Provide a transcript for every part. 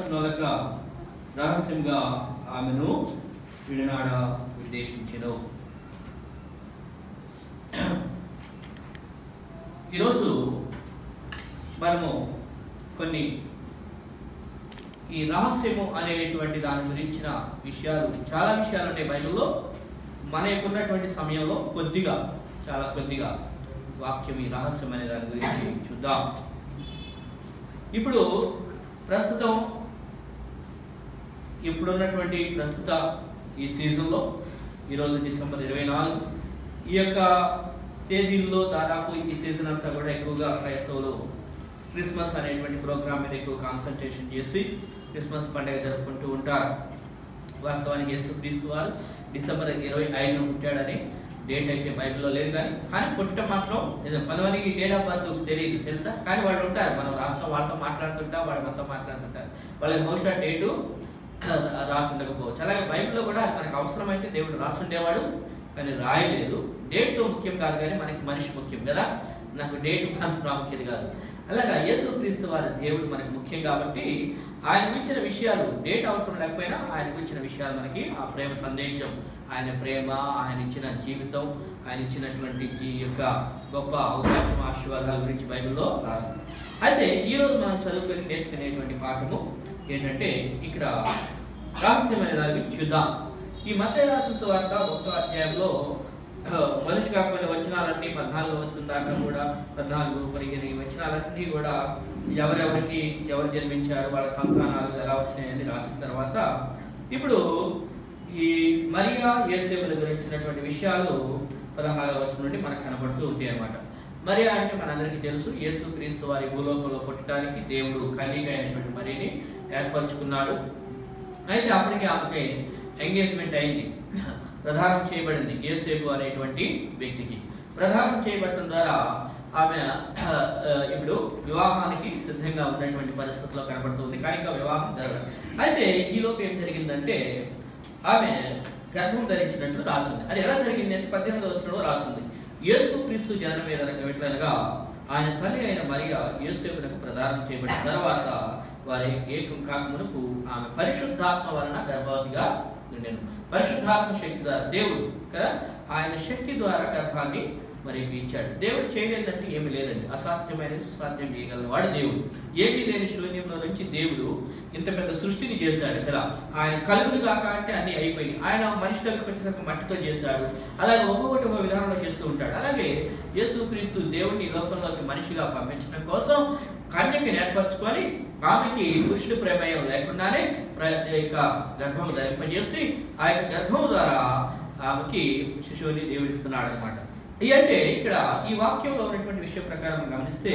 వచనాలక రహస్యంగా ఆమెను విడనాడ ఉద్దేశించెను ఈరోజు మనము కొన్ని ఈ రహస్యము అనేటువంటి దాని గురించిన విషయాలు చాలా విషయాలు ఉంటాయి బైబిల్లో మన యొక్క ఉన్నటువంటి సమయంలో కొద్దిగా చాలా కొద్దిగా వాక్యం ఈ రహస్యం అనే దాని గురించి చూద్దాం ఇప్పుడు ప్రస్తుతం ఇప్పుడున్నటువంటి ప్రస్తుత ఈ సీజన్లో ఈరోజు డిసెంబర్ ఇరవై నాలుగు ఈ యొక్క తేదీల్లో దాదాపు ఈ సీజన్ అంతా కూడా ఎక్కువగా క్రైస్తవులు క్రిస్మస్ అనేటువంటి ప్రోగ్రామ్ మీద ఎక్కువ కాన్సన్ట్రేషన్ చేసి క్రిస్మస్ పండుగ జరుపుకుంటూ ఉంటారు వాస్తవానికి యేసుక్రీస్తు వారు డిసెంబర్ ఇరవై ఐదున పుట్టాడని డేట్ అయితే బైబిల్లో లేదు కానీ కానీ పుట్టడం మాత్రం నిజం కొంతమందికి డేట్ ఆఫ్ బర్త్ తెలియదు తెలుసా కానీ వాళ్ళు ఉంటారు మనం వాళ్ళతో వాళ్ళతో మాట్లాడుతుంటాం వాళ్ళు మనతో మాట్లాడుతుంటారు వాళ్ళకి బహుశా డేటు రాసి ఉండకపోవచ్చు అలాగే బైబిల్లో కూడా అది మనకు అవసరమైతే దేవుడు రాసి ఉండేవాడు కానీ రాయలేదు డేట్తో ముఖ్యం కాదు కానీ మనకి మనిషి ముఖ్యం కదా నాకు డేట్ అంత ప్రాముఖ్యత కాదు అలాగా యేసుక్రీస్తు వారి దేవుడు మనకు ముఖ్యం కాబట్టి ఆయన గురించిన విషయాలు డేట్ అవసరం లేకపోయినా ఆయన గురించిన విషయాలు మనకి ఆ ప్రేమ సందేశం ఆయన ప్రేమ ఆయన ఇచ్చిన జీవితం ఆయన ఇచ్చినటువంటి ఈ యొక్క గొప్ప అవకాశం ఆశీర్వాదాల గురించి బైబిల్లో రాసింది అయితే ఈరోజు మనం చదువుకొని నేర్చుకునేటువంటి పాఠము ఏంటంటే ఇక్కడ రహస్యమైన దాని గురించి చూద్దాం ఈ మధ్య రాసిన సువార్త మొత్తం అధ్యాయంలో ఆ, మనిషి కాకపోయిన వచనాలన్నీ పద్నాలుగు వచ్చిన దాకా కూడా పద్నాలుగు పదిహేను ఈ వచనాలన్నీ కూడా ఎవరెవరికి ఎవరు జన్మించారు వాళ్ళ సంతానాలు ఎలా వచ్చినాయని రాసిన తర్వాత ఇప్పుడు ఈ మరియా యేసేపుల గురించినటువంటి విషయాలు పదహారవ వచనం నుండి మనకు కనబడుతూ ఉంటాయి అన్నమాట మరియా అంటే మనందరికీ తెలుసు యేసు క్రీస్తు వారి భూలోకంలో పుట్టడానికి దేవుడు కన్యక అయినటువంటి మరియని ఏర్పరచుకున్నాడు అయితే అప్పటికి ఆమెకి ఎంగేజ్మెంట్ అయింది ప్రధానం చేయబడింది యేసేపు అనేటువంటి వ్యక్తికి ప్రధానం చేయబడటం ద్వారా ఆమె ఆ, ఇప్పుడు వివాహానికి సిద్ధంగా ఉన్నటువంటి పరిస్థితిలో కనబడుతుంది కానీ ఇంకా వివాహం జరగడం అయితే ఈలోపు ఏం జరిగిందంటే ఆమె గర్భం ధరించినట్లు రాసింది అది ఎలా జరిగింది అంటే పద్దెనిమిది వచ్చినలో రాసింది యేసు క్రీస్తు జననం మీద ఎట్లనగా ఆయన తల్లి అయిన మరియా యేసుకునకు ప్రదానం చేయబడిన తర్వాత వారి ఏకం కాకమునకు ఆమె పరిశుద్ధాత్మ వలన గర్భవతిగా ఉండెను పరిశుద్ధాత్మ శక్తి ద్వారా దేవుడు కదా ఆయన శక్తి ద్వారా గర్భాన్ని మరి ఇచ్చాడు దేవుడు చేయలేదంటే ఏమీ లేదండి అసాధ్యమైనది సుసాధ్యం చేయగలన వాడు దేవుడు ఏమీ లేని శూన్యంలో నుంచి దేవుడు ఇంత పెద్ద సృష్టిని చేశాడు కదా ఆయన కలుగుని కాక అంటే అన్ని అయిపోయినాయి ఆయన మనిషి దగ్గరకు వచ్చేసరికి మట్టితో చేశాడు అలాగే ఒక్కొక్కటి ఒక విధానంలో చేస్తూ ఉంటాడు అలాగే యేసుక్రీస్తు దేవుడిని ఈ లోకంలోకి మనిషిగా పంపించడం కోసం కన్యకి ఏర్పరచుకొని ఆమెకి పురుషుడి ప్రమేయం లేకుండానే ప్ర- యొక్క గర్భము ధరింపజేసి ఆ యొక్క గర్భము ద్వారా ఆమెకి శిశువుని దేవుడిస్తున్నాడు అనమాట అంటే ఇక్కడ ఈ వాక్యంలో ఉన్నటువంటి విషయం ప్రకారం మనం గమనిస్తే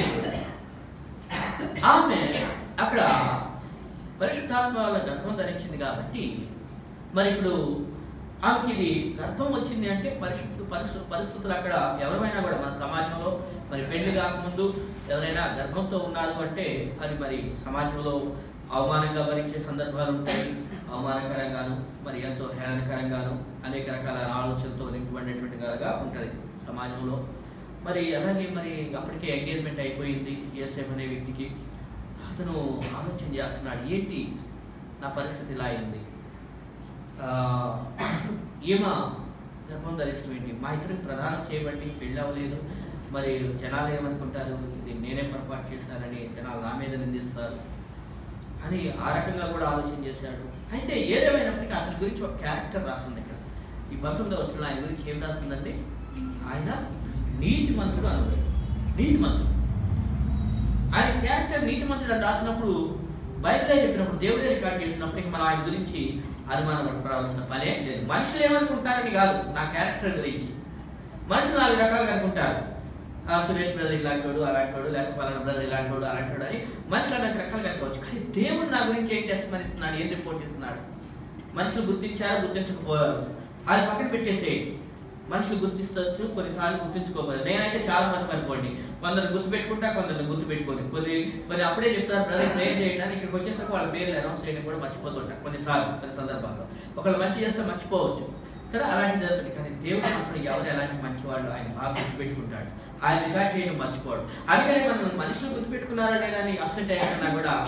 ఆమె అక్కడ పరిశుద్ధాత్మ వల్ల గర్భం ధరించింది కాబట్టి మరి ఇప్పుడు ఆమెకి ఇది గర్భం వచ్చింది అంటే పరిశుద్ధ పరిస్థితులు పరిస్థితులు అక్కడ ఎవరైనా కూడా మన సమాజంలో మరి పెళ్లి కాకముందు ఎవరైనా గర్భంతో ఉన్నారు అంటే అది మరి సమాజంలో అవమానంగా భరించే సందర్భాలు ఉంటాయి అవమానకరంగాను మరి ఎంతో హేళనకరంగాను అనేక రకాల ఆలోచనలతో నింపబడినటువంటి గారుగా ఉంటుంది సమాజంలో మరి అలాగే మరి అప్పటికే ఎంగేజ్మెంట్ అయిపోయింది ఏసేఫ్ అనే వ్యక్తికి అతను ఆలోచన చేస్తున్నాడు ఏంటి నా పరిస్థితి ఇలా అయింది ఆ, ఈమె గర్భం ధరించడం ఏంటి మా ఇద్దరికి ప్రధానం చేయబట్టి పెళ్ళి అవ్వలేదు మరి జనాలు ఏమనుకుంటారు ఇది నేనే పొరపాటు చేశానని జనాలు నా మీద నిందిస్తారు అని ఆ రకంగా కూడా ఆలోచన చేశాడు అయితే ఏదేమైనప్పటికీ అతని గురించి ఒక క్యారెక్టర్ రాస్తుంది ఇక్కడ ఈ పంతొమ్మిదో వచ్చిన ఆయన గురించి ఏం రాస్తుందండి ఆయన నీతిమంతుడు అన్నాడు నీతిమంతుడు ఆయన క్యారెక్టర్ నీతిమంతుడు అని రాసినప్పుడు బైబిలే చెప్పినప్పుడు దేవుడే రికార్డ్ చేసినప్పటికీ మనం ఆయన గురించి అనుమానం పడాల్సిన పనే లేదు మనుషులు ఏమనుకుంటారని కాదు నా క్యారెక్టర్ గురించి మనుషులు నాలుగు రకాలుగా అనుకుంటారు ఆ సురేష్ బ్రదర్ ఇలాంటోడు అలాంటోడు లేకపోతే పలానా బ్రదర్ ఇలాంటోడు అలాంటోడు అని మనుషులు అనేక రకాలుగా అనుకోవచ్చు కానీ దేవుడు నా గురించి ఏం టెస్ట్ మరి ఇస్తున్నాడు ఏం రిపోర్ట్ ఇస్తున్నాడు మనుషులు గుర్తించారా గుర్తించకపోయారు అది పక్కన పెట్టేసేయండి మనుషులు గుర్తిస్తవచ్చు కొన్నిసార్లు గుర్తించుకోవాలి నేనైతే చాలా మంది అనుకోండి కొందరు గుర్తు పెట్టుకుంటా కొందరు గుర్తు పెట్టుకోండి కొన్ని కొన్ని అప్పుడే చెప్తారు బ్రదర్ ప్రేర్ చేయడానికి ఇక్కడికి వచ్చేసరికి వాళ్ళ పేర్లు అనౌన్స్ చేయడం కూడా మర్చిపోతుంటా కొన్నిసార్లు కొన్ని సందర్భాల్లో ఒకళ్ళు మంచి చేస్తే మర్చిపోవచ్చు కదా అలాంటి జరుగుతుంది కానీ దేవుడు మాత్రం ఎవరు ఎలాంటి మంచివాళ్ళు ఆయన బాగా గుర్తుపెట్టుకుంటాడు ఆయన రికార్డ్ చేయడం మర్చిపోవడం అందుకనే మనం మనుషులు గుర్తుపెట్టుకున్నారనే కానీ అప్సెట్ అయ్యాకన్నా కూడా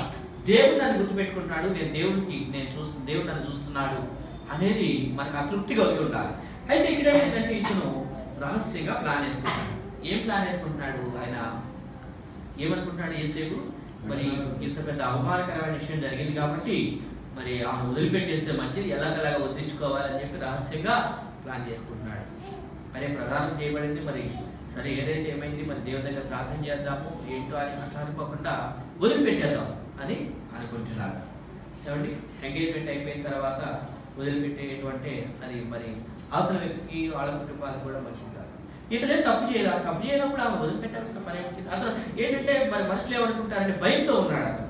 దేవుడు నన్ను గుర్తుపెట్టుకుంటున్నాడు నేను దేవుడికి నేను చూస్తు దేవుడు నన్ను చూస్తున్నాడు అనేది మనకు అతృప్తి కలిగి ఉండాలి అయితే ఇక్కడ ఏంటంటే ఇతను రహస్యంగా ప్లాన్ వేసుకుంటున్నాడు ఏం ప్లాన్ వేసుకుంటున్నాడు ఆయన ఏమనుకుంటున్నాడు ఏసేపు మరి ఇంత పెద్ద అవమానకరమైన విషయం జరిగింది కాబట్టి మరి ఆమెను వదిలిపెట్టేస్తే మంచిది ఎలాగలాగా వదిలించుకోవాలని చెప్పి రహస్యంగా ప్లాన్ చేసుకుంటున్నాడు మరి ప్రదానం చేయబడింది మరి సరే ఏదైతే ఏమైంది మరి దేవుని దగ్గర ప్రార్థన చేద్దాము ఏంటో అని అట్లా అనుకోకుండా వదిలిపెట్టేద్దాం అని అనుకుంటున్నాడు ఏమండి ఎంగేజ్మెంట్ అయిపోయిన తర్వాత వదిలిపెట్టేటువంటి అది మరి అవతల వ్యక్తికి వాళ్ళ కుటుంబాలకు కూడా మంచిది కాదు ఇతనే తప్పు చేయాలి ఆ తప్పు చేయనప్పుడు ఆమె వదిలిపెట్టాల్సిన పని వచ్చింది అతను ఏంటంటే మరి మనుషులు ఏమనుకుంటారంటే భయంతో ఉన్నాడు అతను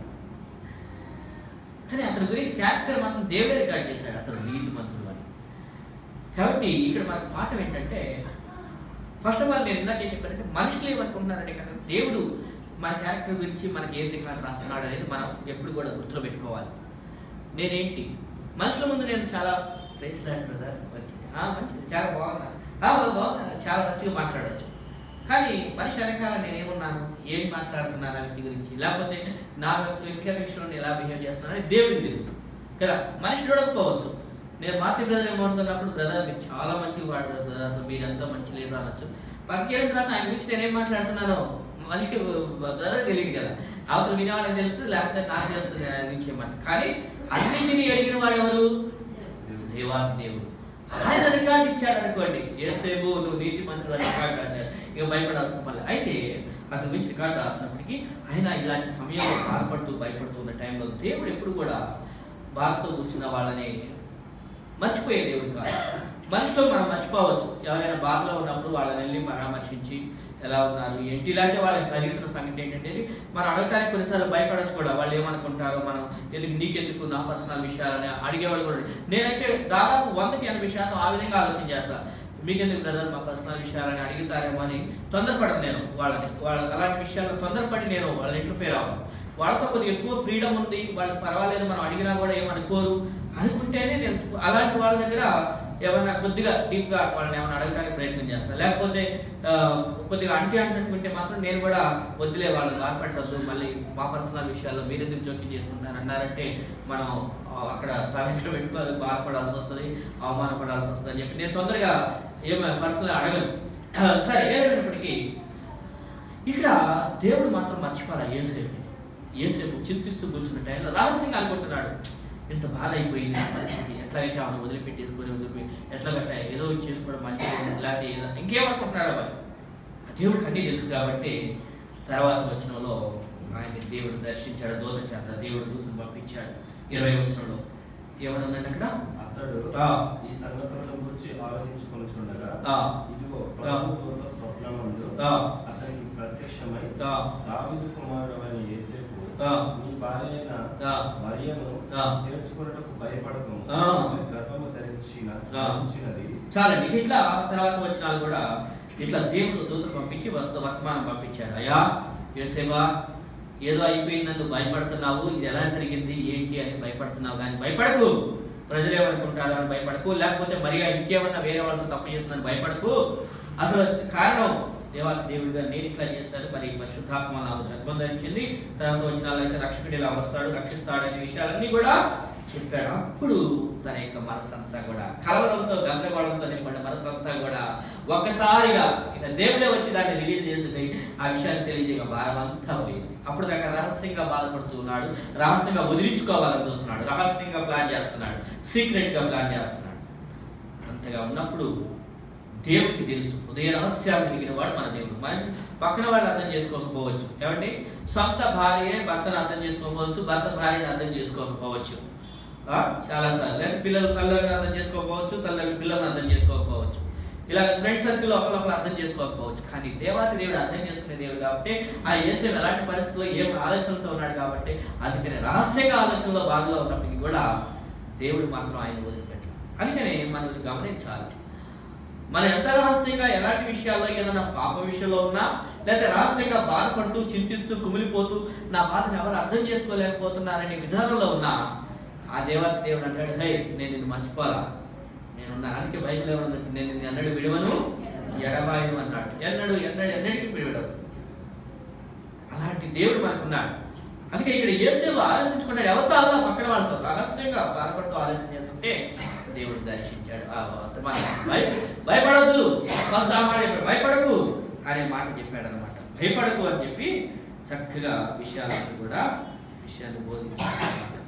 కానీ అతని గురించి క్యారెక్టర్ మాత్రం దేవుడే రికార్డ్ చేశాడు అతను నీతి మంత్రులు అని కాబట్టి ఇక్కడ మనకు పాఠం ఏంటంటే ఫస్ట్ ఆఫ్ ఆల్ నేను ఇందాక ఏం చెప్పానంటే మనుషులు ఏమనుకుంటున్నారంటే ఇక్కడ దేవుడు మన క్యారెక్టర్ గురించి మనకి ఏం రికార్డ్ రాస్తున్నాడు అనేది మనం ఎప్పుడు కూడా గుర్తులో పెట్టుకోవాలి నేనేంటి మనుషుల ముందు నేను చాలా ప్రైస్ రాడు బ్రదర్ మంచిది ఆ, మంచిది చాలా బాగున్నా ఆ, ఓ, బాగున్నా చాలా మంచిగా మాట్లాడవచ్చు కానీ మనిషి వెనకాల నేను ఏమున్నాను ఏం మాట్లాడుతున్నాను ఆ వ్యక్తి గురించి లేకపోతే నా వ్యక్తిగత విషయంలో నేను ఎలా బిహేవ్ చేస్తున్నాను అని దేవుడికి తెలుసు కదా మనిషి చూడకపోవచ్చు నేను మార్తి బ్రదర్ ఏమో అనుకున్నప్పుడు బ్రదర్ మీరు చాలా మంచిగా వాడతారు బ్రదర్ అసలు మీరంతా మంచి లేదు అనొచ్చు పక్కకి వెళ్ళిన తర్వాత ఆయన గురించి నేనేం మాట్లాడుతున్నానో మనిషికి బ్రదర్ తెలియదు కదా అవతల వినేవాళ్ళకి తెలుస్తుంది లేకపోతే నాకు తెలుస్తుంది ఆయన గురించి ఏమంట కానీ అన్నింటినీ ఎరిగిన వాడు ఎవరు దేవాతి దేవుడు ఆయన రికార్డు ఇచ్చాడు అనుకోండి ఏసేపు నువ్వు నీతి మంత్రులు అని రికార్డు రాశాడు ఇక భయపడాల్సిన పని లేదు. అయితే అతని గురించి రికార్డు రాసినప్పటికీ ఆయన ఇలాంటి సమయంలో బాధపడుతూ భయపడుతూ ఉన్న టైంలో దేవుడు ఎప్పుడు కూడా బాధతో కూర్చున్న వాళ్ళని మర్చిపోయే దేవుడు కాదు మనిషిలో మనం మర్చిపోవచ్చు ఎవరైనా బాధలో ఉన్నప్పుడు వాళ్ళని వెళ్ళి పరామర్శించి ఎలా ఉన్నారు ఏంటి ఇలాంటి వాళ్ళకి జరుగుతున్న సంగతి ఏంటంటే మనం అడగటానికి కొన్నిసార్లు భయపడచ్చు కూడా వాళ్ళు ఏమనుకుంటారో మనం ఎందుకు నీకెందుకు నా పర్సనల్ విషయాలని అడిగేవాళ్ళు కూడా ఉన్నారు. నేనైతే దాదాపు వందకి ఎనభై శాతం ఆ విధంగా ఆలోచన చేస్తా మీకెందుకు బ్రదర్ మా పర్సనల్ విషయాలని అడుగుతారేమో అని తొందరపడను నేను వాళ్ళని వాళ్ళ అలాంటి విషయాల్లో తొందరపడి నేను వాళ్ళ ఇంటర్ఫేర్ అవ్వను వాళ్ళతో కొద్దిగా ఎక్కువ ఫ్రీడమ్ ఉంది వాళ్ళు పర్వాలేదు మనం అడిగినా కూడా ఏమనుకోరు అనుకుంటేనే నేను అలాంటి వాళ్ళ దగ్గర ఏమన్నా కొద్దిగా డీప్ గా వాళ్ళని ఏమైనా అడగడానికి ప్రయత్నం చేస్తాను లేకపోతే ఆ, కొద్దిగా అంటి అంటుకుంటే మాత్రం నేను కూడా వద్దులే వాళ్ళని బాధపెట్టద్దు మళ్ళీ మా పర్సనల్ విషయాల్లో మీరు ఎందుకు జోక్యం చేసుకుంటారు అన్నారంటే మనం ఆ, అక్కడ తలెక్కడ పెట్టుకోవాలి బాధపడాల్సి వస్తుంది అవమానపడాల్సి వస్తుంది అని చెప్పి నేను తొందరగా ఏమైనా పర్సనల్ అడగను సరే ఏదైనప్పటికీ ఇక్కడ దేవుడు మాత్రం మర్చిపోరా ఏసేపు ఏసేపు చింతిస్తూ కూర్చున్న టైంలో రహస్యంగా అనుకుంటున్నాడు ఇంత బాధ అయిపోయింది నా పరిస్థితి ఎట్లయితే ఆమెను వదిలిపెట్టేసుకొని వదిలిపె ఎట్లా గట్లా ఏదో ఒకటి చేసుకోవడం మంచిగా ఉంది, లేకపోతే ఏదో ఇంకేమనుకుంటున్నాడు మరి ఆ దేవుడికి అన్నీ తెలుసు కాబట్టి తర్వాత వచనంలో ఆయన్ని దేవుడు దర్శించాడు దూత చేత దేవుడు దూతను పంపించాడు ఇరవై వచనంలో ఏమని ఉందండి అక్కడ అతడు ఆ. ఈ సంగతులను గురించి ఆలోచించుకొనుచుండగా ఆ. ఇదిగో ఆ. ప్రభుత్వ స్వప్నమందు ఆ. అతనికి ప్రత్యక్షమై ఆ. దావీదు కుమారుడు అని యేసేపు ఆ. నీ భార్య అయిన ఆ. మరియను ఆ. చేర్చుకున్నటకు భయపడకు ఆ. ఆమె గర్భము ధరించిన ఆ. ధరించినది చాలండి ఇట్లా తర్వాత వచ్చినాలు కూడా ఇట్లా దేవుడు దూతలు పంపించి వస్తు వర్తమానం పంపించారు అయ్యా యోసేవా ఏదో అయిపోయింది నన్ను భయపడుతున్నావు ఇది ఎలా జరిగింది ఏంటి అని భయపడుతున్నావు కానీ భయపడకు ప్రజలు ఏమనుకుంటారు అని భయపడకు లేకపోతే మరి ఇంకేమన్నా వేరే వాళ్ళతో తప్పు చేస్తుందని భయపడకు అసలు కారణం దేవా దేవుడిగా నేను ఇట్లా చేశాను మరి పరిశుద్ధాత్మ నాకు గర్భం ధరించింది తర్వాత వచ్చిన వాళ్ళైతే రక్షకుడు ఇలా వస్తాడు రక్షిస్తాడు అనే విషయాలన్నీ కూడా చెప్పాడు అప్పుడు తన యొక్క మనసంతా కూడా కలవరంతో గందరగోళంతో నింపడిన మనసంతా కూడా ఒక్కసారిగా ఇక దేవుడే వచ్చి దాన్ని రిలీజ్ చేసింది ఆ విషయాన్ని తెలియజేయ భారం అంతా పోయింది అప్పుడు దాకా రహస్యంగా బాధపడుతూ ఉన్నాడు రహస్యంగా వదిలించుకోవాలని చూస్తున్నాడు రహస్యంగా ప్లాన్ చేస్తున్నాడు సీక్రెట్ గా ప్లాన్ చేస్తున్నాడు అంతగా ఉన్నప్పుడు దేవుడికి తెలుసు హృదయ రహస్యాలు తిరిగిన వాడు మన దేవుడు మనిషి పక్కన వాళ్ళు అర్థం చేసుకోకపోవచ్చు ఏమండి సొంత భార్య భర్తను అర్థం చేసుకోకపోవచ్చు భర్త భార్యను అర్థం చేసుకోకపోవచ్చు ఆ, చాలాసార్లు లేదా పిల్లలు తల్లిని అర్థం చేసుకోకపోవచ్చు తల్లి పిల్లల్ని అర్థం చేసుకోకపోవచ్చు ఇలా ఫ్రెండ్ సర్కిల్ ఒకరికొకరు అర్థం చేసుకోకపోవచ్చు కానీ దేవాతి దేవుడు అర్థం చేసుకునే దేవుడు కాబట్టి ఆ యేసు ఎలాంటి పరిస్థితుల్లో ఏం ఆలోచనతో ఉన్నాడు కాబట్టి అందుకని రహస్యంగా ఆలోచనలో బాధలో ఉన్నప్పటికీ కూడా దేవుడు మాత్రం ఆయన వదిలిపెట్టాలి అందుకనే మనం ఇది గమనించాలి మనం ఎంత రహస్యంగా ఎలాంటి విషయాల్లో ఏదైనా పాప విషయంలో ఉన్నా లేదా రహస్యంగా బాధపడుతూ చింతిస్తూ కుమిలిపోతూ నా బాధను ఎవరు అర్థం చేసుకోలేకపోతున్నారనే విధానంలో ఉన్నా ఆ దేవత దేవుడు అంటాడు హే నేను నిన్ను మర్చిపోవాలా నేనున్నా అందుకే బైబిల్ ఏమన్నట్టు నేను నిన్ను ఎన్నడు విడవను ఎడబాయను అన్నాడు ఎన్నడు ఎన్నడు ఎన్నడికి విడవడు అలాంటి దేవుడు మనకున్నాడు అందుకే ఇక్కడ యేసేపు ఆలోచించుకున్నాడు ఎవరితో అలా పక్కన వాళ్ళతో రహస్యంగా బాధపడుతూ ఆలోచన చేస్తుంటే దేవుడు దర్శించాడు ఆ వర్తమానం భయ- భయపడొద్దు ఫస్ట్ ఆ మాట చెప్పాడు భయపడకు అనే మాట చెప్పాడు అనమాట భయపడకు అని చెప్పి చక్కగా విషయాలను కూడా విషయాన్ని బోధించాడు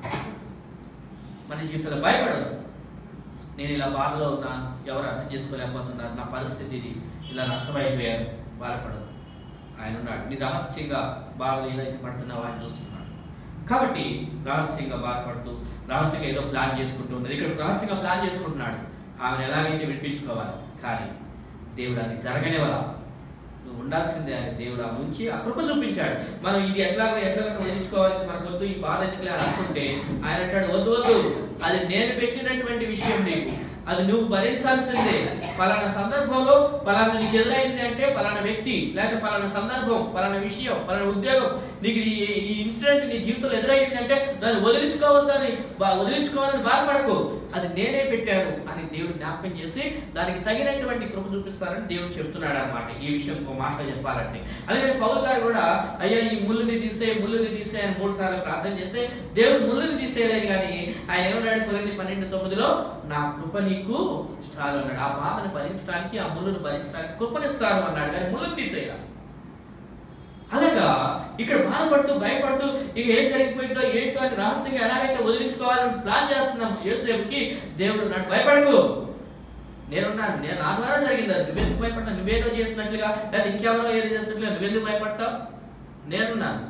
మన జీవితంలో భయపడదు నేను ఇలా బాధలో ఉన్నా ఎవరు అర్థం చేసుకోలేకపోతున్నారు నా పరిస్థితి ఇది ఇలా నష్టమైపోయారు బాధపడదు ఆయన ఉన్నాడు నీ రహస్యంగా బాధలు ఏదైతే పడుతున్నావో ఆయన చూస్తున్నాడు కాబట్టి రహస్యంగా బాధపడుతూ రహస్యంగా ఏదో ప్లాన్ చేసుకుంటూ ఉన్నది ఇక్కడ రహస్యంగా ప్లాన్ చేసుకుంటున్నాడు ఆమెను ఎలాగైతే విడిపించుకోవాలి కానీ దేవుడు అది జరగనివ్వాల నువ్వు ఉండాల్సిందే అని దేవుడు ఆ నుంచి ఆ కృప చూపించాడు మనం ఇది ఎట్లాగో ఎట్లాగో వదిలించుకోవాలి మనకు వద్దు ఈ బాధ ఎందుకులే అని అనుకుంటే ఆయన అంటాడు వద్దు వద్దు అది నేను పెట్టినటువంటి విషయం నీకు అది నువ్వు భరించాల్సిందే పలానా సందర్భంలో పలానా నీకు ఎదురైంది అంటే పలానా వ్యక్తి లేకపోతే పలానా సందర్భం పలానా విషయం పలానా ఉద్యోగం నీకు ఈ ఈ ఇన్సిడెంట్ నీ జీవితంలో ఎదురైంది అంటే దాన్ని వదిలించుకోవద్దని బా- వదిలించుకోవాలని బాధపడకు అది నేనే పెట్టాను అని దేవుడు జ్ఞాపకం చేసి దానికి తగినటువంటి కృప చూపిస్తారని దేవుడు చెప్తున్నాడు అనమాట ఈ విషయం ఒక మాటలో చెప్పాలంటే అందుకని పౌలు గారు కూడా అయ్యా ఈ ముళ్ళుని తీసే ముళ్ళుని తీసే అని మూడు సార్లు ప్రార్థన చేస్తే దేవుడు ముళ్ళుని తీసేయలేదు కానీ ఆయన ఏమన్నాడు కొరింది పన్నెండు తొమ్మిదిలో నా కృప నీకు చాలు అన్నాడు ఆ బాధను భరించడానికి ఆ ముళ్ళును భరించడానికి కృపనిస్తాను అన్నాడు కానీ ముళ్ళుని తీసేయాలి అలాగా ఇక్కడ బాధపడుతూ భయపడుతూ ఇక ఏం జరిగిపోయిందో ఏంటో అని రహస్యంగా ఎలాగైతే వదిలించుకోవాలని ప్లాన్ చేస్తున్నాం యోసేపుకి దేవుడు నాడు భయపడకు నేనున్నాను నేను నా ద్వారా జరిగింది అది నువ్వెందుకు భయపడతావు నువ్వేదో చేసినట్లుగా లేదా ఇంకెవరో ఏదో చేసినట్లుగా నువ్వెందుకు భయపడతావు నేనున్నాను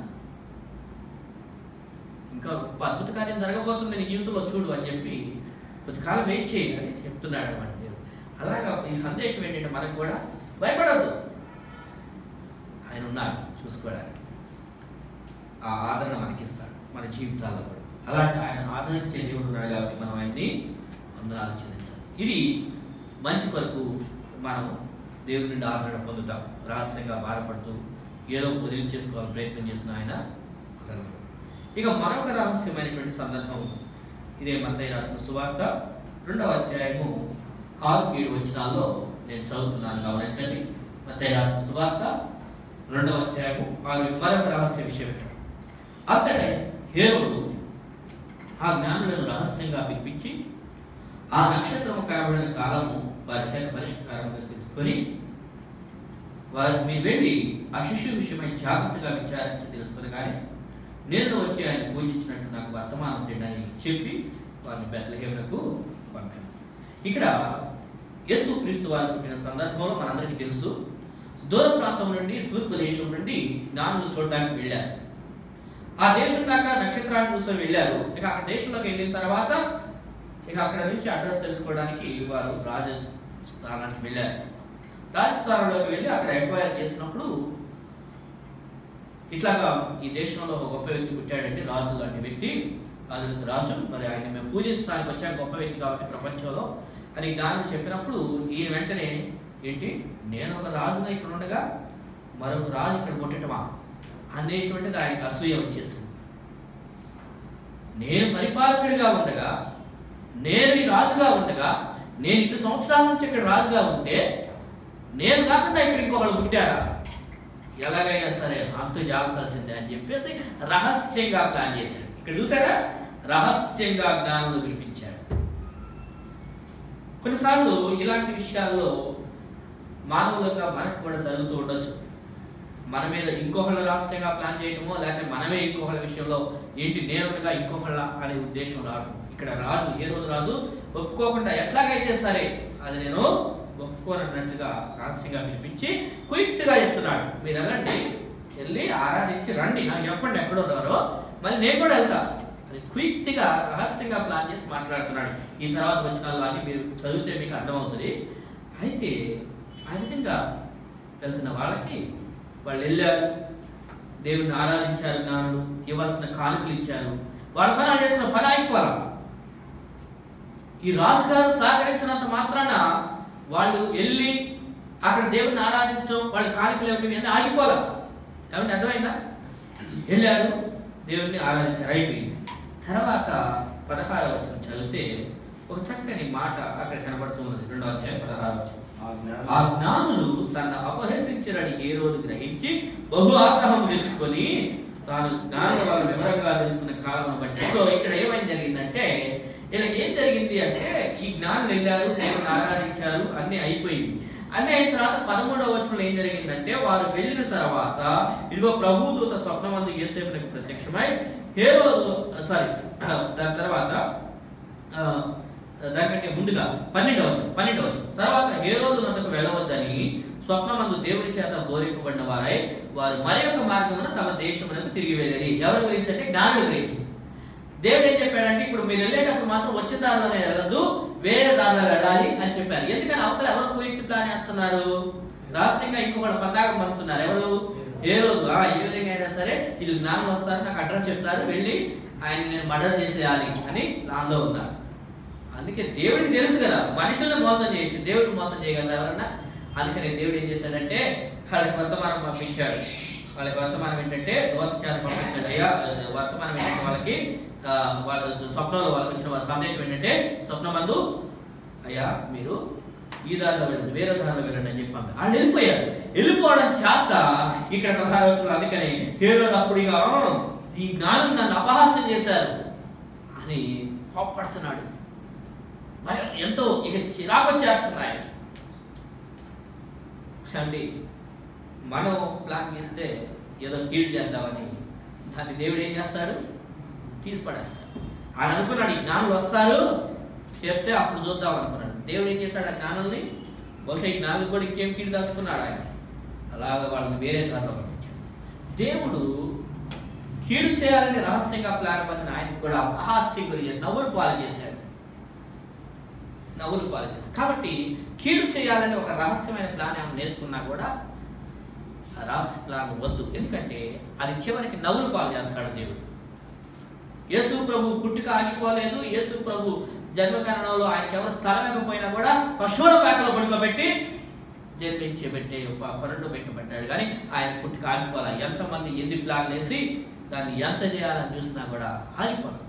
ఇంకా గొప్ప అద్భుత కార్యం జరగబోతుంది నీ జీవితంలో చూడు అని చెప్పి కొద్దికాలం వెయిట్ చేయి అని చెప్తున్నాడు అనమాట దేవుడు అలాగా ఈ సందేశం ఏంటంటే మనకు కూడా భయపడద్దు ఆయన ఉన్నారు చూసుకోవడానికి ఆ ఆదరణ మనకి ఇస్తాడు మన జీవితాల్లో కూడా అలాంటి ఆయన ఆదరించే దేవుడు ఉన్నాడు కాబట్టి మనం ఆయన్ని వందనాలు చెల్లించాలి ఇది మంచి కొరకు మనం దేవుడి నుండి ఆదరణ పొందుతాం రహస్యంగా బాధపడుతూ ఏదో వదిలించేసుకోవాలని ప్రయత్నం చేసిన ఆయన వదలడు. ఇక మరొక రహస్యమైనటువంటి సందర్భం ఉంది. ఇదే మత్తయి రాసిన సువార్త రెండవ అధ్యాయము ఆరు ఏడు వచనాల్లో నేను చదువుతున్నాను గమనించండి మత్తయి రాసిన సువార్త రెండవ అధ్యాయము ఆరు మరొక రహస్య విషయం అంతటా హేరోడు ఆ జ్ఞానులను రహస్యంగా పిలిపించి ఆ నక్షత్రము కనబడిన కాలము వారి చేత పరిష్కారంగా తెలుసుకొని వారు మీరు వెళ్ళి ఆ శిష్యు విషయమై జాగ్రత్తగా విచారించి తెలుసుకుని కానీ నేను వచ్చి ఆయన పూజించినట్టు నాకు వర్తమానం తిండని చెప్పి వారిని బెత్లహేమునకు పంపాను ఇక్కడ యేసు క్రీస్తు వారు పుట్టిన సందర్భంలో మనందరికీ తెలుసు దూర ప్రాంతం నుండి తూర్పు దేశం నుండి జ్ఞానులు చూడడానికి వెళ్ళారు ఆ దేశం దాకా నక్షత్రాన్ని చూసుకొని వెళ్ళారు ఇక అక్కడ దేశంలోకి వెళ్ళిన తర్వాత ఇక అక్కడ నుంచి అడ్రస్ తెలుసుకోవడానికి వారు రాజస్థానానికి వెళ్ళారు రాజస్థానంలోకి వెళ్ళి అక్కడ ఎంక్వైరీ చేసినప్పుడు ఇట్లాగా ఈ దేశంలో ఒక గొప్ప వ్యక్తి పుట్టాడండి రాజు లాంటి వ్యక్తి అది రాజు మరి ఆయన మేము పూజించడానికి వచ్చాక గొప్ప వ్యక్తి కాబట్టి ప్రపంచంలో అని దాన్ని చెప్పినప్పుడు ఈయన వెంటనే ఏంటి నేను ఒక రాజుగా ఇక్కడ ఉండగా మరొక రాజు ఇక్కడ పుట్టటమా అనేటువంటిది ఆయనకు అసూయ వచ్చేసింది నేను పరిపాలకుడిగా ఉండగా నేను ఈ రాజుగా ఉండగా నేను ఇన్ని సంవత్సరాల నుంచి ఇక్కడ రాజుగా ఉంటే నేను కాకుండా ఇక్కడ ఇంకొకళ్ళు పుట్టారా ఎలాగైనా సరే అంతు జాగ్రత్తాల్సిందే అని చెప్పేసి రహస్యంగా ప్లాన్ చేశాడు ఇక్కడ చూసారా రహస్యంగా జ్ఞానులు పిలిపించాడు కొన్నిసార్లు ఇలాంటి విషయాల్లో మానవులుగా మనకు కూడా జరుగుతూ ఉండొచ్చు మన మీద ఇంకొకళ్ళ రహస్యంగా ప్లాన్ చేయటమో లేకపోతే మనమే ఇంకొకళ్ళ విషయంలో ఏంటి నేనుగా ఇంకొకళ్ళ అనే ఉద్దేశం రావడం ఇక్కడ రాజు ఏ రోజు రాజు ఒప్పుకోకుండా ఎట్లాగైతే సరే అది నేను ఒప్పుకోనన్నట్టుగా రహస్యంగా పిలిపించి క్విక్గా చెప్తున్నాడు మీరు వెళ్ళండి వెళ్ళి ఆరాధించి రండి నాకు చెప్పండి ఎక్కడ ఉన్నారో మళ్ళీ నేను కూడా వెళ్తా అని క్విక్గా రహస్యంగా ప్లాన్ చేసి మాట్లాడుతున్నాడు ఈ తర్వాత వచ్చిన అన్ని మీరు చదివితే మీకు అర్థమవుతుంది అయితే ఆ విధంగా వెళ్తున్న వాళ్ళకి వాళ్ళు వెళ్ళారు దేవుని ఆరాధించారు జ్ఞానులు ఇవ్వాల్సిన కానుకలు ఇచ్చారు వాళ్ళ పని వాళ్ళు చేసిన పని అయిపోవాలి ఈ రాజుగారు సహకరించినంత మాత్రాన వాళ్ళు వెళ్ళి అక్కడ దేవుని ఆరాధించడం వాళ్ళ కానుకలు ఇవ్వడం ఇవన్నీ ఆగిపోవాలి ఏమంటే అర్థమైందా వెళ్ళారు దేవుణ్ణి ఆరాధించారు అయిపోయింది తర్వాత పదహార వచ్చిన చదివితే ఒక చక్కని మాట అక్కడ కనబడుతున్నది రెండో అధ్యాయం పదహార వచ్చిన ఆ జ్ఞానం ఆ జ్ఞానులు తన అపహసించరని ఏ రోజు గ్రహించి బహు ఆగ్రహం తెచ్చుకొని తాను జ్ఞానం వాళ్ళు వివరంగా తెలుసుకున్న కాలం బట్టి సో ఇక్కడ ఏమైంది జరిగిందంటే వీళ్ళకి ఏం జరిగింది అంటే ఈ జ్ఞానం వెళ్ళారు దేవుని ఆరాధించారు అన్ని అయిపోయింది అన్ని అయిన తర్వాత పదమూడవ వచనంలో ఏం జరిగిందంటే వారు వెళ్ళిన తర్వాత ఇదిగో ప్రభు దూత స్వప్నమందు యేసేపునకు ప్రత్యక్షమై హేరోదు సారీ దాని తర్వాత ఆ, దానికంటే ముందుగా పన్నెండవ వచనం పన్నెండవ వచనం తర్వాత ఏ రోజు నందుకు వెళ్ళవద్దని స్వప్నమందు దేవుని చేత బోధింపబడిన వారై వారు మరి యొక్క మార్గమున తమ దేశమునకు తిరిగి వెళ్ళారు ఎవరి గురించి అంటే జ్ఞానుల గురించి దేవుడు ఏం చెప్పాడంటే ఇప్పుడు మీరు వెళ్ళేటప్పుడు మాత్రం వచ్చిన దారిలోనే వెళ్ళద్దు వేరే దారిలో వెళ్ళాలి అని చెప్పారు ఎందుకని అవతల ఎవరు కుయుక్తి ప్లాన్ వేస్తున్నారు రహస్యంగా ఇంకొకటి పందాగం పంపుతున్నారు ఎవరు ఏ రోజు ఆ, ఏ విధంగా అయినా సరే వీళ్ళు జ్ఞానం వస్తారు నాకు అడ్రస్ చెప్తారు వెళ్ళి ఆయన నేను మర్డర్ చేసేయాలి అని ప్లాన్లో ఉన్నారు అందుకే దేవుడికి తెలుసు కదా మనుషుల్ని మోసం చేయొచ్చు దేవుడిని మోసం చేయగలరా ఎవరన్నా అందుకని దేవుడు ఏం చేశాడంటే వాళ్ళకి వర్తమానం పంపించాడు వాళ్ళకి వర్తమానం ఏంటంటే దోతచారం పంపించాడు అయ్యా వర్తమానం ఏంటంటే వాళ్ళకి ఆ, వాళ్ళ స్వప్నంలో వాళ్ళకి వచ్చిన సందేశం ఏంటంటే స్వప్నమందు అయ్యా మీరు ఈ దారిలో వెళ్ళండి వేరే దారిలో వెళ్ళండి అని చెప్పాము వాళ్ళు వెళ్ళిపోయారు వెళ్ళిపోవడం చేత ఇక్కడ పదహారు వచ్చిన అందుకని హేరో అప్పుడు ఇక "ఆ, ఈ జ్ఞానం నన్ను అపహాస్యం చేశారు అని కోప్పడుతున్నాడు భయం ఎంతో ఇక చిరాకు వచ్చేస్తున్నాయి అండి మనం ప్లాన్ చేస్తే ఏదో కీడు చేద్దామని దాన్ని దేవుడు ఏం చేస్తాడు తీసి పడేస్తాడు ఆయన అనుకున్నాడు ఈ జ్ఞానులు వస్తారు చెప్తే అప్పుడు చూద్దాం అనుకున్నాడు దేవుడు ఏం చేశాడు ఆ జ్ఞానుల్ని బహుశా ఈ జ్ఞానులు కూడా ఇంకేం కీడు దాచుకున్నాడు ఆయన అలాగ వాళ్ళని వేరే దారిలో పంపించాడు దేవుడు కీడు చేయాలని రహస్యంగా ప్లాన్ పడిన ఆయనకు కూడా అపహాస్యం గురి చేసి నవ్వులు పాలు చేశాడు నవ్వులు పాలు చేశాడు కాబట్టి కీడు చేయాలని ఒక రహస్యమైన ప్లాన్ ఏమైనా వేసుకున్నా కూడా ఆ రహస్య ప్లాన్ వద్దు ఎందుకంటే అది చివరికి నవ్వులు పాలు చేస్తాడు దేవుడు యేసు ప్రభు పుట్టుక ఆగిపోలేదు యేసు ప్రభు జన్మకరణంలో ఆయనకి ఎవరు స్థలం ఇవ్వకపోయినా కూడా పశువుల పేకలో పడుకోబెట్టి జన్మించి పెట్టే ఒక పనులు పెట్టబడ్డాడు కానీ ఆయన పుట్టుక ఆగిపోలే ఎంతమంది ఎన్ని ప్లాన్లు వేసి దాన్ని ఎంత చేయాలని చూసినా కూడా ఆగిపోలేదు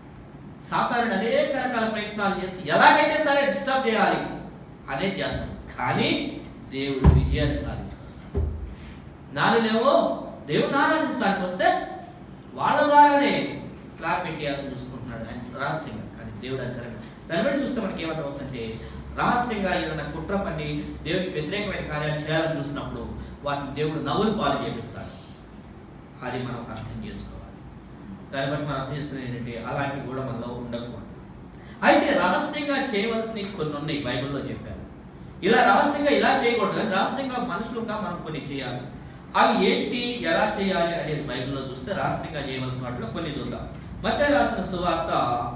సాతానుడు అనేక రకాల ప్రయత్నాలు చేసి ఎలాగైతే సరే డిస్టర్బ్ చేయాలి అనేది చేస్తాడు కానీ దేవుడు విజయాన్ని సాధించుకొస్తాడు నానులేమో దేవుడు ఆరాధించడానికి వస్తే వాళ్ళ ద్వారానే ప్లాన్ పెట్టేయాలని చూసుకుంటున్నాడు ఆయన రహస్యంగా కానీ దేవుడు అది జరగదు దాన్ని బట్టి చూస్తే మనకి ఏమవుతుందంటే రహస్యంగా ఏదైనా కుట్ర పని దేవుడికి వ్యతిరేకమైన కార్యాలు చేయాలని చూసినప్పుడు వాటిని దేవుడు నవ్వులు పాలు చేపిస్తాడు అది మనం అర్థం చేసుకోవాలి దాన్ని బట్టి మనం అర్థం చేసుకునేది ఏంటంటే అలాంటివి కూడా మనలో ఉండకూడదు అయితే రహస్యంగా చేయవలసినవి కొన్ని ఉన్నాయి బైబిల్లో చెప్పారు ఇలా రహస్యంగా ఇలా చేయకూడదు కానీ రహస్యంగా మనుషులుగా మనం కొన్ని చేయాలి అవి ఏంటి ఎలా చేయాలి అనేది బైబిల్లో చూస్తే రహస్యంగా చేయవలసిన వాటిలో కొన్ని చూద్దాం మధ్య రాసిన సువార్త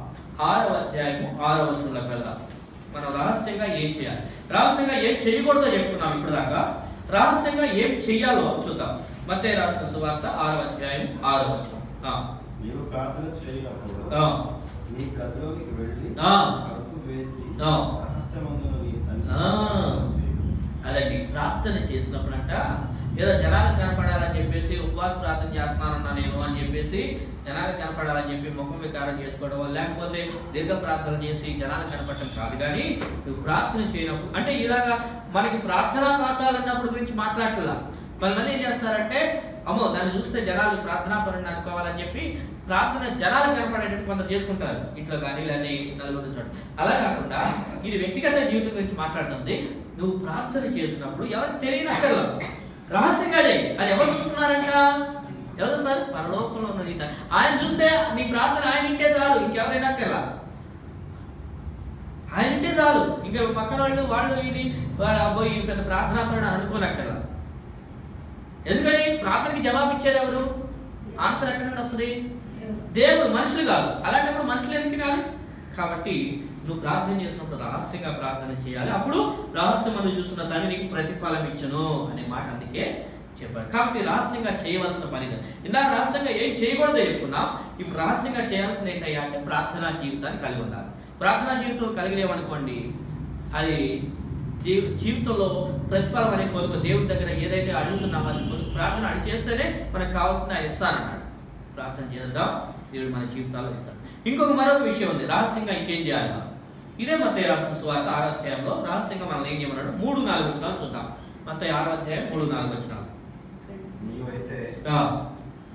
ఆరవ అధ్యాయము ఆరవ వచనంలోకి వెళ్దాం మనం రహస్యంగా ఏం చేయాలి రహస్యంగా ఏం చేయకూడదో చెప్పుకున్నాం ఇప్పుడు దాకా రహస్యంగా ఏం చెయ్యాలో చూద్దాం మధ్య రాసిన సువార్త ఆరవ అధ్యాయం ఆరవ వచనం ఆ, నీవు ప్రార్థన చేయనప్పుడు ఆ. నీ గదిలోకి వెళ్ళి ఆ. తలుపు వేసి ఆ. రహస్యమందున నీ తండ్రి ఆ. చేయుము. అదండి ప్రార్థన చేసినప్పుడంట ఏదో జనాలకు కనపడాలని చెప్పేసి ఉపవాస ప్రార్థన చేస్తున్నానన్నా నేను అని చెప్పేసి జనాలకు కనపడాలని చెప్పి ముఖం వికారం చేసుకోవడం లేకపోతే దీర్ఘ ప్రార్థన చేసి జనాలకు కనపడటం కాదు కానీ నువ్వు ప్రార్థన చేయనప్పుడు అంటే ఇలాగా మనకి ప్రార్థనా కాటాలన్నప్పుడు గురించి మాట్లాడట్లా కొంతమంది ఏం చేస్తారంటే అమ్మో దాన్ని చూస్తే జనాలు ప్రార్థనా పరుని అనుకోవాలని చెప్పి ప్రార్థన జనాలకు కనపడేటట్టు కొంత చేసుకుంటారు ఇంట్లో కానీ లేదా నలుగురు చోట అలా కాకుండా ఇది వ్యక్తిగత జీవితం గురించి మాట్లాడుతుంది నువ్వు ప్రార్థన చేసినప్పుడు ఎవరికి తెలియనక్కర్లా రహస్యంగా చేయి అది ఎవరు చూస్తున్నారంట ఎవరు చూస్తున్నారు పరలోకంలో ఉన్న నీ తండ్రి. ఆయన చూస్తే నీ ప్రార్థన ఆయన ఇంటే చాలు ఇంకెవరైనా అక్కర్లా ఆయన ఇంటే చాలు ఇంకా పక్కన వాళ్ళు వాళ్ళు ఇది వాళ్ళ అబ్బాయి ఈయన పెద్ద ప్రార్థనా పరుడు అని అనుకోనక్కర్లా ఎందుకని ప్రార్థనకి జవాబు ఇచ్చేది ఎవరు ఆన్సర్ ఎక్కడ నుండి వస్తుంది దేవుడు మనుషులు కాదు అలాంటప్పుడు మనుషులు ఎందుకు వినాలి కాబట్టి నువ్వు ప్రార్థన చేసినప్పుడు రహస్యంగా ప్రార్థన చేయాలి అప్పుడు రహస్యం అని చూస్తున్న దాన్ని నీకు ప్రతిఫలం ఇచ్చను అనే మాట అందుకే చెప్పాడు కాబట్టి రహస్యంగా చేయవలసిన పని కాదు. ఇందాక రహస్యంగా ఏం చేయకూడదో చెప్పుకున్నాం ఇప్పుడు రహస్యంగా చేయాల్సింది ఏంటయ్యా అంటే ప్రార్థనా జీవితాన్ని కలిగి ఉండాలి ప్రార్థనా జీవితం కలిగినామనుకోండి అది జీ- జీవితంలో ప్రతిఫలం అనేది పొందుకో దేవుడి దగ్గర ఏదైతే అడుగుతున్నామో అది పొందు- ప్రార్థన అడి చేస్తేనే మనకు కావాల్సింది ఆయన ఇస్తానన్నాడు ప్రార్థన చేద్దాం దేవుడు మన జీవితాల్లో ఇస్తాడు ఇంకొక మరొక విషయం ఉంది రహస్యంగా ఇంకేం చేయాలి మనం ఇదే మత్తయి రాసిన సువార్త ఆరో అధ్యాయంలో రహస్యంగా మనం ఏం చేయమన్నాడు మూడు నాలుగు వచ్చినాలు చూద్దాం మత్తయి ఆరో అధ్యాయం మూడు నాలుగు వచ్చినాలు నీవైతే ఆ, ధర్మము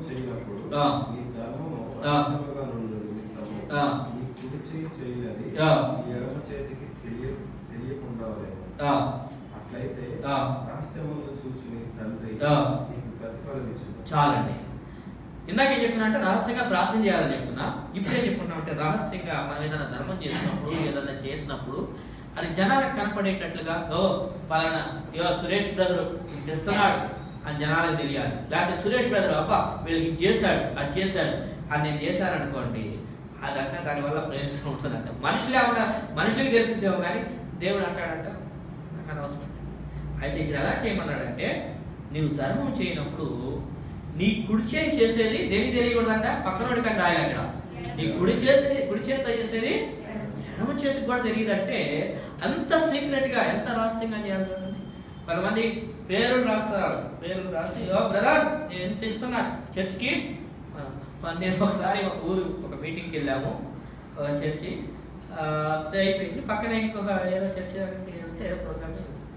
చేయనప్పుడు ఆ. నీ ధర్మము ఆ. రహస్యముగా నుండు నిమిత్తము ఆ. నీ కుడి చేయి చేయనది ఆ. నీ ఎడమ చేతికి తెలియ తెలియకుండా వలెను. ఆ, అట్లయితే ఆ. రహస్యమును చూచి నీ తండ్రి ఆ. నీకు ప్రతిఫలం ఇచ్చును. చాలండి ఇందాక ఏం చెప్పుకున్నా అంటే రహస్యంగా ప్రార్థన చేయాలని చెప్పుకున్నా ఇప్పుడే చెప్పుకున్నా అంటే రహస్యంగా మనం ఏదైనా ధర్మం చేసినప్పుడు ఏదైనా చేసినప్పుడు అది జనాలకు కనపడేటట్లుగా ఓ పలానా ఇవో సురేష్ బ్రదర్ తెస్తున్నాడు అని జనాలకు తెలియాలి లేకపోతే సురేష్ బ్రదర్ అబ్బా వీళ్ళకి ఇది చేశాడు అది చేశాడు అని నేను చేశాను అనుకోండి అదంటే దానివల్ల ప్రయోజనం ఉంటుందంట మనుషులు ఏమన్నా మనుషులకి తెలిసిందేమో కానీ దేవుడు అంటాడంట నాకు అనవసరం అయితే ఇక్కడ ఎలా చేయమన్నాడంటే నీవు ధర్మం చేయనప్పుడు నీ కుడి చేయి చేసేది దేనికి తెలియకూడదంట పక్కనోడి కంటే రాయాలి అక్కడ నీ కుడి చేసేది కుడి చేతితో చేసేది ఎడమ చేతికి కూడా తెలియదంటే అంత సీక్రెట్ గా ఎంత రహస్యంగా చేయాలి చూడండి కొంతమంది పేర్లు రాస్తారు పేర్లు రాసి ఓ బ్రదర్ నేను ఎంత ఇస్తున్నా చర్చికి ఆ, నేను ఒకసారి ఒక ఊరు ఒక మీటింగ్కి వెళ్ళాము ఒక చర్చి ఆ, అది అయిపోయింది పక్కన ఇంకొక ఏదో చర్చి దగ్గరికి వెళ్తే ఏదో ప్రోగ్రామ్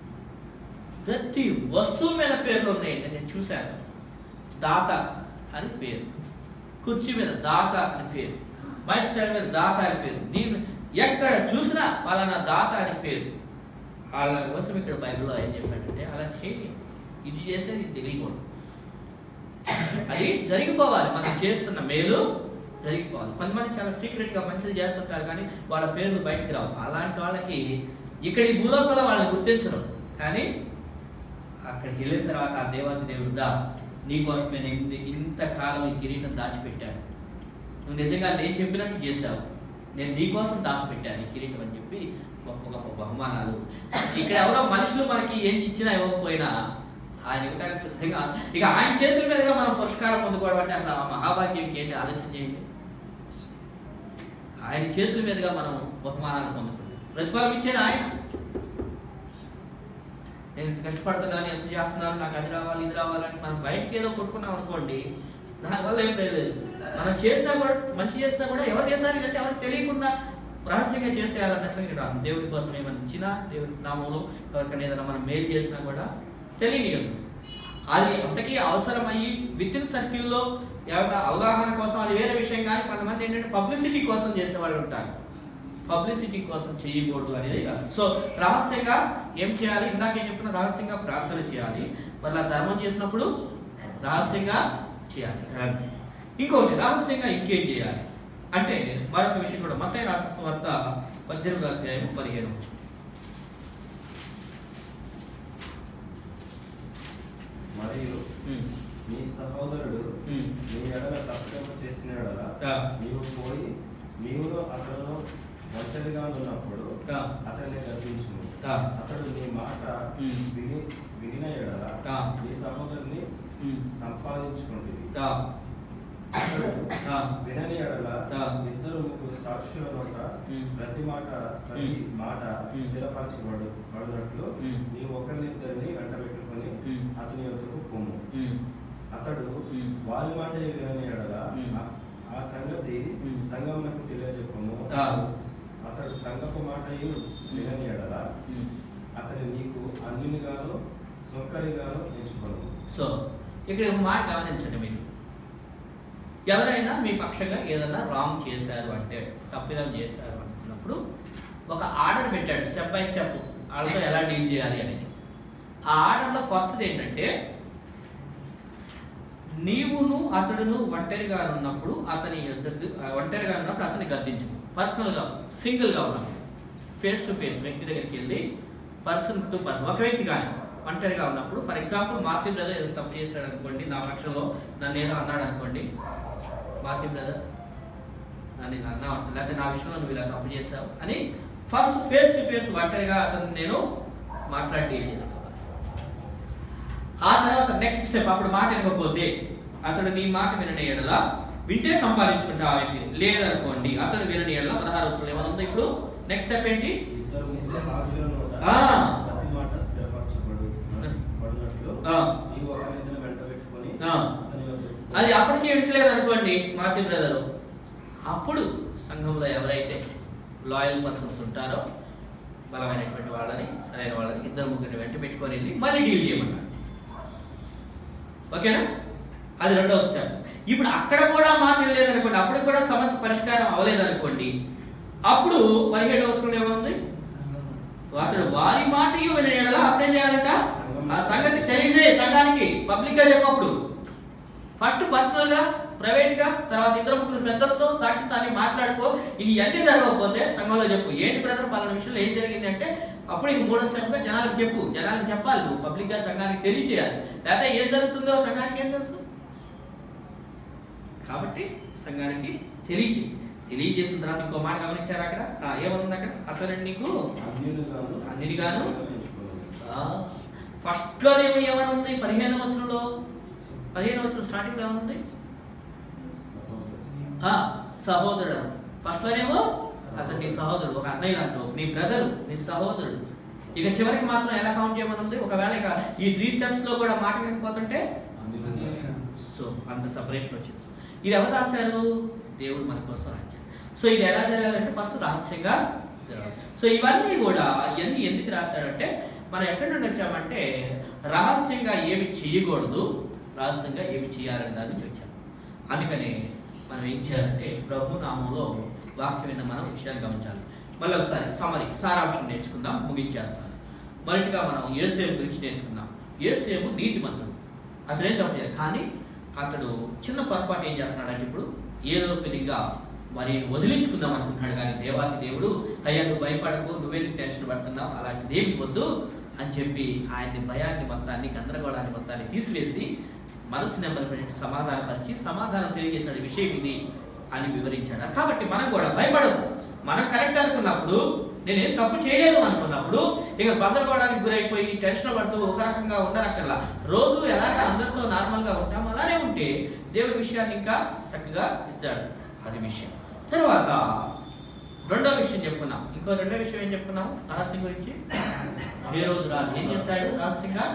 ప్రతి వస్తువు మీద పేర్లు ఉన్నాయండి నేను చూశాను దాత అని పేరు కుర్చీ మీద దాత అని పేరు మైక్ స్టాండ్ మీద దాత అని పేరు దీని ఎక్కడ చూసినా పలానా దాత అని పేరు వాళ్ళ కోసం ఇక్కడ బైబిల్లో ఏం చెప్పాడంటే అలా చేయండి ఇది చేసేది ఇది తెలియకూడదు అది జరిగిపోవాలి మనం చేస్తున్న మేలు జరిగిపోవాలి కొంతమంది చాలా సీక్రెట్ గా మంచిది చేస్తుంటారు కానీ వాళ్ళ పేర్లు బయటికి రావు అలాంటి వాళ్ళకి ఇక్కడ ఈ భూలోకంలో వాళ్ళని గుర్తించరు కానీ అక్కడికి వెళ్ళిన తర్వాత ఆ దేవత దేవుడుగా నీకోసమే నేను ఇంతకాలం ఈ కిరీటం దాచిపెట్టాను నువ్వు నిజంగా నేను చెప్పినట్టు చేశావు నేను నీకోసం దాచిపెట్టాను ఈ కిరీటం అని చెప్పి గొప్ప గొప్ప బహుమానాలు ఇక్కడ ఎవరో మనుషులు మనకి ఏం ఇచ్చినా ఇవ్వకపోయినా ఆయన ఇవ్వడానికి సిద్ధంగా ఇక ఆయన చేతుల మీదుగా మనం పురస్కారం పొందుకోవడం అంటే అసలు ఆ మహాభాగ్యం ఏంటి ఆలోచన చేయండి ఆయన చేతుల మీదుగా మనం బహుమానాలు పొందుకుంటాం ప్రతిఫలం ఇచ్చేది ఆయన నేను ఇంత కష్టపడుతున్నాను ఎంత చేస్తున్నాను నాకు అది రావాలి ఇది రావాలని మనం బయటకి ఏదో కొట్టుకున్నాం అనుకోండి దానివల్ల ఏం లేదు మనం చేసినా కూడా మంచి చేసినా కూడా ఎవరు చేశారు అంటే ఎవరికి తెలియకుండా రహస్యంగా చేసేయాలన్నట్లు ఇక్కడ రాసింది దేవుడి కోసం ఏమైనా ఇచ్చినా దేవుడి నామంలో ఎవరికైనా ఏదైనా మనం మేలు చేసినా కూడా తెలియనియదు అది అంతకీ అవసరమయ్యి విత్ ఇన్ సర్కిల్లో ఏమైనా అవగాహన కోసం అది వేరే విషయం కానీ కొంతమంది ఏంటంటే పబ్లిసిటీ కోసం చేసేవాళ్ళు ఉంటారు పబ్లిసిటీ కోసం చేయకూడదు అనేది అసలు. సో రహస్యంగా ఏం చేయాలి ఇందాక ఏం చెప్పిన రహస్యంగా ప్రార్థన చేయాలి మళ్ళీ ధర్మం చేసినప్పుడు రహస్యంగా చేయాలి ఇంకొకటి రహస్యంగా ఇంకేం చేయాలి అంటే మరొక విషయం కూడా మత రాసిన వార్త పద్దెనిమిది అధ్యాయం పదిహేను వచ్చింది. మరియు ఉమ్. నీ సహోదరుడు ఉమ్. నీ ఎడల తప్పిదము చేసిన ఎడల ఆ. నీవు పోయి నీవును అతను ఒంటరిగా ఉన్నప్పుడు ఆ. అతన్ని గర్భించును ఆ. అతడు నీ మాట ఉమ్. విని వినిన ఎడల ఆ. నీ సహోదరుని ఉమ్. సంపాదించుకుంటుంది ఆ. అతడు ఆ. వినని ఎడల ఆ. ఇద్దరు ముగ్గురు సాక్షుల నోట ఉమ్. ప్రతి మాట ప్రతి ఉమ్. మాట ఉమ్. స్థిరపరచబడు పడినట్లు ఉమ్. నీ ఒకరినిద్దరిని వెంటబెట్టుకొని ఉమ్. అతని యొద్దకు పొమ్ము ఉమ్. అతడు ఉమ్. వారి మాట వినని ఎడల ఉమ్. ఆ- ఆ సంగతి ఉమ్. సంగమునకు తెలియజెప్పము ఆ. అతడు సంగపు మాట వినని ఎడల ఉమ్. అతడు నీకు అన్నిగాను సొంకరిగాను ఎంచుకోను సో ఇక్కడ ఒక మాట గమనించండి మీరు ఎవరైనా మీ పక్షంగా ఏదైనా రాంగ్ చేశారు అంటే తప్పిదం చేశారు అనుకున్నప్పుడు ఒక ఆర్డర్ పెట్టాడు స్టెప్ బై స్టెప్ వాళ్ళతో ఎలా డీల్ చేయాలి అనేది ఆ ఆర్డర్లో ఫస్ట్ ఏంటంటే నీవును అతడును ఒంటరిగా ఉన్నప్పుడు అతని ఎదురు ఒంటరిగా ఉన్నప్పుడు అతన్ని గద్దించు పర్సనల్గా సింగిల్గా ఉన్నప్పుడు ఫేస్ టు ఫేస్ వ్యక్తి దగ్గరికి వెళ్ళి పర్సన్ టు పర్సన్ ఒక వ్యక్తి కానీ ఒంటరిగా ఉన్నప్పుడు ఫర్ ఎగ్జాంపుల్ మార్తిన్ బ్రదర్ ఏదో తప్పు చేశాడు అనుకోండి నా పక్షంలో నన్ను ఏదో అన్నాడు అనుకోండి మార్తిన్ బ్రదర్ నన్ను ఇలా అన్నా ఉంటుంది లేకపోతే నా విషయంలో నువ్వు ఇలా తప్పు చేశావు అని ఫస్ట్ ఫేస్ టు ఫేస్ ఒంటరిగా అతను నేను మాట్లాడి డీల్ చేసుకోవాలి ఆ తర్వాత నెక్స్ట్ స్టెప్ అప్పుడు మాట వినకపోతే అతడు నీ మాట వినని ఎడల వింటే సంపాదించుకుంటా ఆ వ్యక్తిని లేదనుకోండి అతడు వినని ఎడల పదహారు వచ్చిన ఏమైనా ఉందో ఇప్పుడు నెక్స్ట్ స్టెప్ ఏంటి ఇద్దరు ముగ్గురు సాక్షుల నోట ఆ. ప్రతి మాట స్థిరపరచబడు పడినట్లు ఆ. నీవు ఒకరినిద్దరు వెంటబెట్టుకొని ఆ. అతని యొద్దకు అది అప్పటికే వింటలేదు అనుకోండి మార్టిన్ బ్రదరు అప్పుడు సంఘంలో ఎవరైతే లాయల్ పర్సన్స్ ఉంటారో బలమైనటువంటి వాళ్ళని సరైన వాళ్ళని ఇద్దరు ముగ్గురిని వెంట పెట్టుకొని వెళ్ళి మళ్ళీ డీల్ చేయమన్నారు ఓకేనా అది రెండవ స్టెప్ ఇప్పుడు అక్కడ కూడా మాట లేదనుకోండి అప్పుడు కూడా సమస్య పరిష్కారం అవ్వలేదనుకోండి అప్పుడు పదిహేడవ వచనంలో ఏమనుంది అతడు వారి మాటయు విన ఎడల అప్పుడేం చేయాలంట ఆ సంగతి తెలియజే సంఘానికి పబ్లిక్ గా చెప్పప్పుడు ఫస్ట్ పర్సనల్ గా ప్రైవేట్ గా తర్వాత ఇద్దరు ముగ్గురు పెద్దలతో సాక్షితాన్ని మాట్లాడుకో ఇక ఇవన్నీ జరగకపోతే సంఘంలో చెప్పు ఏంటి బ్రదర్ పలానా విషయంలో ఏం జరిగింది అంటే అప్పుడు ఇక మూడో స్టెప్ గా జనాలకు చెప్పు జనాలకు చెప్పాలి నువ్వు పబ్లిక్ గా సంఘానికి తెలియచేయాలి లేకపోతే ఏం జరుగుతుందో సంఘానికి ఏం తెలుసు కాబట్టి సంఘానికి తెలియజేయి తెలియజేసిన తర్వాత ఇంకో మాట గమనించారు అక్కడ ఆ, ఏమనుంది అక్కడ అతను నీకు అన్యులుగాను అన్నిటిగాను ఎంచుకున్నాను. ఫస్ట్ లోనేమో ఏమని ఉంది పదిహేను వచనంలో పదిహేను వచనం స్టార్టింగ్ లో ఏమనుంది ఆ, సహోదరుడు ఫస్ట్ లోనేమో అతను నీ సహోదరుడు ఒక అన్నయ్య అంటావు నీ బ్రదరు నీ సహోదరుడు ఇక చివరికి మాత్రం ఎలా కౌంట్ చేయమని ఉంది ఒకవేళ ఇక ఈ త్రీ స్టెప్స్ లో కూడా మాట వినకపోతుంటే అన్యులుగాను. సో అంత సపరేషన్ వచ్చింది ఇది ఎవరు రాశారు దేవుడు మన కోసం రాశారు సో ఇది ఎలా జరగాలంటే ఫస్ట్ రహస్యంగా జరగాలి సో ఇవన్నీ కూడా ఇవన్నీ ఎందుకు రాశాడంటే మనం ఎక్కడి నుండి వచ్చామంటే రహస్యంగా ఏమి చేయకూడదు రహస్యంగా ఏమి చేయాలని దాని నుంచి వచ్చాం అందుకని మనం ఏం చేయాలంటే ప్రభు నామంలో వాక్యం విన్న మనం విషయాన్ని గమనించాలి మళ్ళీ ఒకసారి సమరి సారాంశం నేర్చుకుందాం ముగించేస్తాను మొదటిగా మనం యేసేపు గురించి నేర్చుకుందాం యేసేపు నీతిమంతుడు అతనేం తప్పు చేయలేదు కానీ అతడు చిన్న పొరపాటు ఏం చేస్తున్నాడంటే ఇప్పుడు ఏదో పెరిగా మరి వదిలించుకుందాం అనుకుంటున్నాడు కానీ దేవాతి దేవుడు అయ్యా నువ్వు భయపడకు నువ్వెందుకు టెన్షన్ పడుతున్నావు అలాంటిది ఏమి వద్దు అని చెప్పి ఆయన్ని భయాన్ని మొత్తాన్ని గందరగోళాన్ని మొత్తాన్ని తీసివేసి మనసు నెమ్మది సమాధానపరిచి సమాధానం తెలియజేశాడు ఈ విషయం ఇది అని వివరించాడు కాబట్టి మనం కూడా భయపడద్దు మనం కరెక్ట్ అనుకున్నప్పుడు నేనేం తప్పు చేయలేదు అనుకున్నప్పుడు ఇక గందరగోళానికి గురైపోయి టెన్షన్ పడుతూ ఒక రకంగా ఉండనక్కర్లా రోజు ఎలాగ అందరితో నార్మల్గా ఉంటాం అలానే ఉంటే దేవుడి విషయాన్ని ఇంకా చక్కగా ఇస్తాడు అది విషయం తర్వాత రెండో విషయం చెప్పుకున్నాం ఇంకో రెండో విషయం ఏం చెప్పుకున్నాం రహస్యం గురించి ఏ రోజు రాదు ఏం చేశాడు రహస్యంగా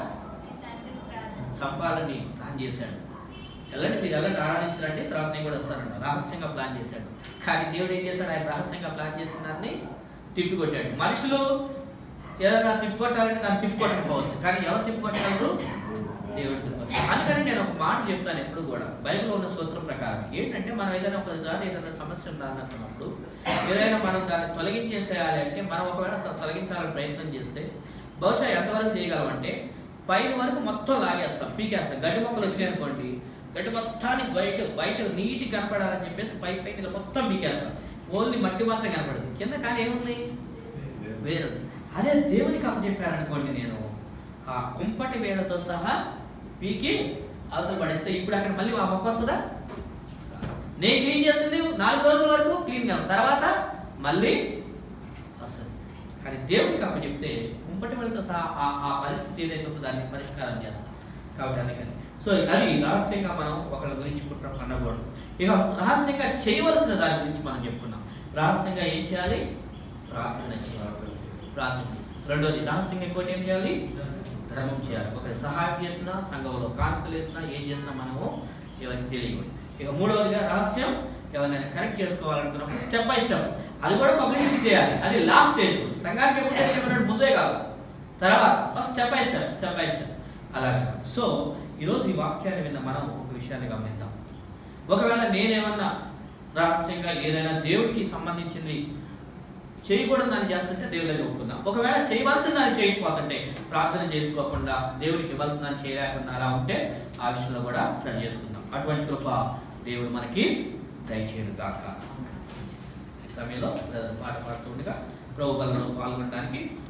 చంపాలని ప్లాన్ చేశాడు వెళ్ళండి మీరు వెళ్ళండి ఆరాధించరండి తర్వాత నేను కూడా వస్తానంట రహస్యంగా ప్లాన్ చేశాడు కానీ దేవుడు ఏం చేశాడు ఆయన రహస్యంగా ప్లాన్ చేసిన దాన్ని తిప్పికొట్టాడు మనుషులు ఏదైనా తిప్పికొట్టాలంటే దాన్ని తిప్పికొట్టకపోవచ్చు కానీ ఎవరు తిప్పికొట్టగలరు దేవుడు తిప్పికొట్టాడు అందుకని నేను ఒక మాట చెప్తాను ఎప్పుడు కూడా బైబిల్లో ఉన్న సూత్రం ప్రకారం ఏంటంటే మనం ఏదైనా ఒకసారి ఏదైనా సమస్య ఉందన్నప్పుడు ఏదైనా మనం దాన్ని తొలగించేసేయాలి అంటే మనం ఒకవేళ అసలు తొలగించాలని ప్రయత్నం చేస్తే బహుశా ఎంతవరకు చేయగలమంటే పైన వరకు మొత్తం లాగేస్తాం పీకేస్తాం గడ్డి మొక్కలు వచ్చినాయి అనుకోండి గడ్డి మొత్తాన్ని బయట బయట నీటి కనపడాలని చెప్పేసి పై పైకి ఇలా మొత్తం పీకేస్తాం ఓన్లీ మట్టి మాత్రం కనపడదు కింద కానీ ఏముంది వేరు అదే దేవునికి అప్పచెప్పారనుకోండి నేను ఆ కుంపటి వేలతో సహా పీకి అవతల పడేస్తే ఇప్పుడు అక్కడ మళ్ళీ ఆ మొక్క వస్తుందా నేను క్లీన్ చేస్తుంది నాలుగు రోజుల వరకు క్లీన్ గా ఉంది. తర్వాత మళ్ళీ వస్తుంది కానీ దేవునికి అప్ప చెప్తే కుంపటి వాళ్ళతో సహా ఆ- ఆ పరిస్థితి ఏదైతే ఉందో దాన్ని పరిష్కారం చేస్తాం కాబట్టి అందుకని సో అది రహస్యంగా మనం ఒకరి గురించి కుట్ర అనకూడదు ఇక రహస్యంగా చేయవలసిన దాని గురించి మనం చెప్పుకున్నాం రహస్యంగా ఏం చేయాలి ప్రార్థన చేయాలి ప్రార్థన చేసి రెండోది రహస్యంగా ఇంకోటి ఏం చేయాలి ధర్మం చేయాలి ఒకరి సహాయం చేసినా సంఘంలో కానుకలు వేసినా ఏం చేసినా మనము ఎవరికి తెలియకూడదు ఇక మూడవదిగా రహస్యం ఎవరినైనా కరెక్ట్ చేసుకోవాలనుకున్నప్పుడు స్టెప్ బై స్టెప్ అది కూడా పబ్లిసిటీ చేయాలి అది లాస్ట్ స్టేజ్ సంఘానికి ఎప్పుడు తెలియమన్నాడు ముందే కాదు తర్వాత first step by step step by step అలాగే సో ఈరోజు ఈ వాక్యాన్ని విన్న మనం ఒక విషయాన్ని గమనిద్దాం ఒకవేళ నేనేమన్నా రహస్యంగా ఏదైనా దేవుడికి సంబంధించింది చేయకూడదు దాన్ని చేస్తుంటే దేవుడి దగ్గర ఒప్పుకుందాం ఒకవేళ చేయవలసిన దాన్ని చేయకపోతుంటే ప్రార్థన చేసుకోకుండా దేవుడికి ఇవ్వాల్సిన దాన్ని చేయలేకుండా అలా ఉంటే ఆ విషయంలో కూడా సరి చేసుకుందాం అటువంటి కృప దేవుడు మనకి దయచేయను గాక ఈ సమయంలో బ్రదర్ పాట పాడుతూ ఉండగా ప్రభు వలన పాల్గొనడానికి